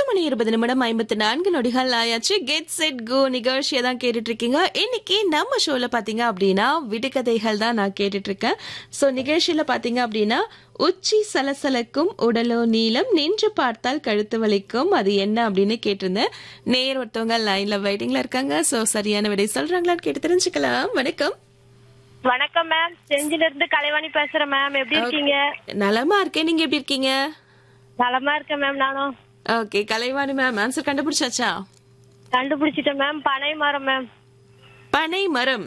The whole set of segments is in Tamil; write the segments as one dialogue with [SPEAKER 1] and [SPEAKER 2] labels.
[SPEAKER 1] மணி இருபது நிமிடம் ஐம்பத்தி நான்கு நொடிகள் ஆயாச்சு கெட் செட் கோ நிகழ்ச்சியை தான் கேட்டுட்டு இருக்கீங்க இன்னைக்கு நம்ம ஷோல பாத்தீங்க அப்படின்னா விடுகதைகள் தான் நான் கேட்டுட்டு இருக்கேன் ஸோ நிகழ்ச்சியில பாத்தீங்க அப்படின்னா உச்சி சலசலக்கும் உடலோ நீளம் நின்று பார்த்தால் கழுத்து வலிக்கும் அது என்ன அப்படின்னு கேட்டிருந்தேன் நேர் ஒருத்தவங்க லைன்ல வெயிட்டிங்ல இருக்காங்க ஸோ சரியான விடை சொல்றாங்களான்னு கேட்டு தெரிஞ்சுக்கலாம் வணக்கம்
[SPEAKER 2] வணக்கம் மேம் செஞ்சில இருந்து கலைவாணி பேசுறேன் மேம் எப்படி இருக்கீங்க
[SPEAKER 1] நலமா இருக்கேன் நீங்க எப்படி இருக்கீங்க
[SPEAKER 2] நலமா இருக்கேன் மேம் நானும்
[SPEAKER 1] ஓகே கலைவாணி மேம் ஆன்சர் கண்டுபிடிச்சாச்சா
[SPEAKER 2] கண்டுபிடிச்சிட்டேன் மேம் பனை மரம் மேம்
[SPEAKER 1] பனை மரம்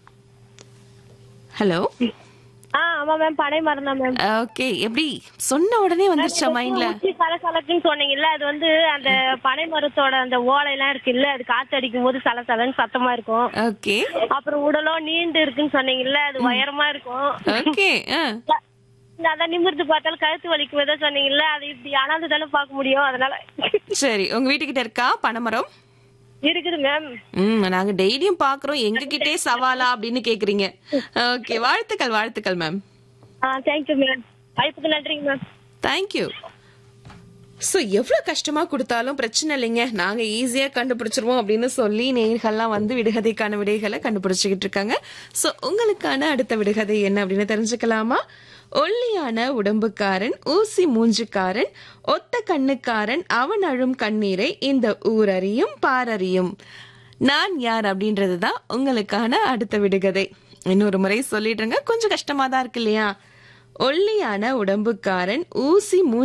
[SPEAKER 1] ஹலோ
[SPEAKER 2] ஆ ஆமா மேம் பனை மரம் தான் மேம்
[SPEAKER 1] ஓகே எப்படி சொன்ன உடனே வந்துருச்சா மைண்ட்ல
[SPEAKER 2] உச்சி சலசலக்குன்னு சொன்னீங்கல்ல அது வந்து அந்த பனை மரத்தோட அந்த ஓலை எல்லாம் இருக்குல்ல அது காத்து அடிக்கும் போது சலசலன்னு சத்தமா இருக்கும்
[SPEAKER 1] ஓகே
[SPEAKER 2] அப்புறம் உடலோ நீண்டு இருக்குன்னு சொன்னீங்கல்ல அது உயரமா இருக்கும்
[SPEAKER 1] ஓகே
[SPEAKER 2] அதான் நிமிர்ந்து பார்த்தாலும் கழுத்து வலிக்கும் ஏதோ சொன்னீங்கல்ல அது இப்படி அனாந்து தானே பார்க்க முடியும் அதனால
[SPEAKER 1] சரி உங்க வீட்டுக்கிட்ட இருக்கா பனைமரம்
[SPEAKER 2] இருக்குது மேம்
[SPEAKER 1] ம் நாங்க டெய்லியும் பாக்குறோம் எங்க கிட்டே சவாலா அப்படின்னு கேக்குறீங்க ஓகே வாழ்த்துக்கள் வாழ்த்துக்கள் மேம்
[SPEAKER 2] ஆ தேங்க்யூ மேம் வாய்ப்புக்கு நன்றிங்க மேம்
[SPEAKER 1] தேங்க்யூ ஸோ எவ்வளோ கஷ்டமாக கொடுத்தாலும் பிரச்சனை இல்லைங்க நாங்கள் ஈஸியாக கண்டுபிடிச்சிருவோம் அப்படின்னு சொல்லி நேர்கள்லாம் வந்து விடுகதைக்கான விடைகளை கண்டுபிடிச்சிக்கிட்டு இருக்காங்க ஸோ உங்களுக்கான அடுத்த விடுகதை என்ன அப்படின்னு தெரிஞ்சுக்கலாமா ஒல்லியான உடம்புக்காரன் ஊசி மூஞ்சுக்காரன் ஒத்த கண்ணுக்காரன் அவன் அழும் கண்ணீரை இந்த ஊர் அறியும் பாரறியும் நான் யார் அப்படின்றது தான் உங்களுக்கான அடுத்த விடுகதை இன்னொரு முறை சொல்லிடுறேங்க கொஞ்சம் கஷ்டமா தான் இருக்கு இல்லையா ஒல்லியான உடம்புக்காரன் ஊசி மூ